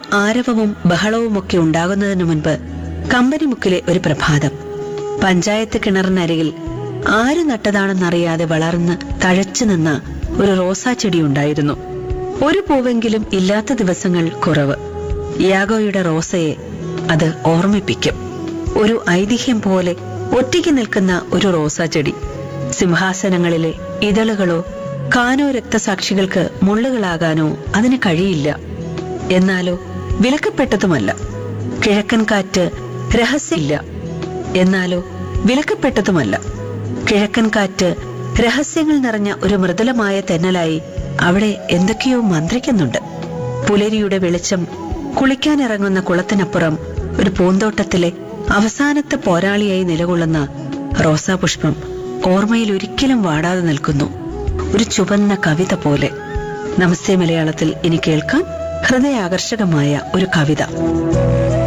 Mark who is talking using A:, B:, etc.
A: ആരവവും ബഹളവുമൊക്കെ ഉണ്ടാകുന്നതിനു മുൻപ് കമ്പനിമുക്കിലെ ഒരു പ്രഭാതം പഞ്ചായത്ത് കിണറിനരികിൽ ആര് നട്ടതാണെന്നറിയാതെ വളർന്ന് തഴച്ചു നിന്ന ഒരു റോസാ ചെടിയുണ്ടായിരുന്നു ഒരു പൂവെങ്കിലും ഇല്ലാത്ത ദിവസങ്ങൾ കുറവ് യാഗോയുടെ റോസയെ അത് ഓർമ്മിപ്പിക്കും ഒരു ഐതിഹ്യം പോലെ ഒറ്റയ്ക്ക് നിൽക്കുന്ന ഒരു റോസാ ചെടി സിംഹാസനങ്ങളിലെ ഇതളുകളോ കാനോ രക്തസാക്ഷികൾക്ക് മുള്ളുകളാകാനോ അതിന് കഴിയില്ല എന്നാലോ വിലക്കപ്പെട്ടതുമല്ല കിഴക്കൻ കാറ്റ് രഹസ്യമില്ല എന്നാലോ വിലക്കപ്പെട്ടതുമല്ല കിഴക്കൻ കാറ്റ് രഹസ്യങ്ങൾ നിറഞ്ഞ ഒരു മൃദുലമായ തെന്നലായി അവിടെ എന്തൊക്കെയോ മന്ത്രിക്കുന്നുണ്ട് പുലരിയുടെ വെളിച്ചം കുളിക്കാനിറങ്ങുന്ന കുളത്തിനപ്പുറം ഒരു പൂന്തോട്ടത്തിലെ അവസാനത്തെ പോരാളിയായി നിലകൊള്ളുന്ന റോസാപുഷ്പം ഓർമ്മയിൽ ഒരിക്കലും വാടാതെ നിൽക്കുന്നു ഒരു ചുവന്ന കവിത പോലെ നമസ്തേ മലയാളത്തിൽ ഇനി കേൾക്കാം ഹൃദയാകർഷകമായ ഒരു കവിത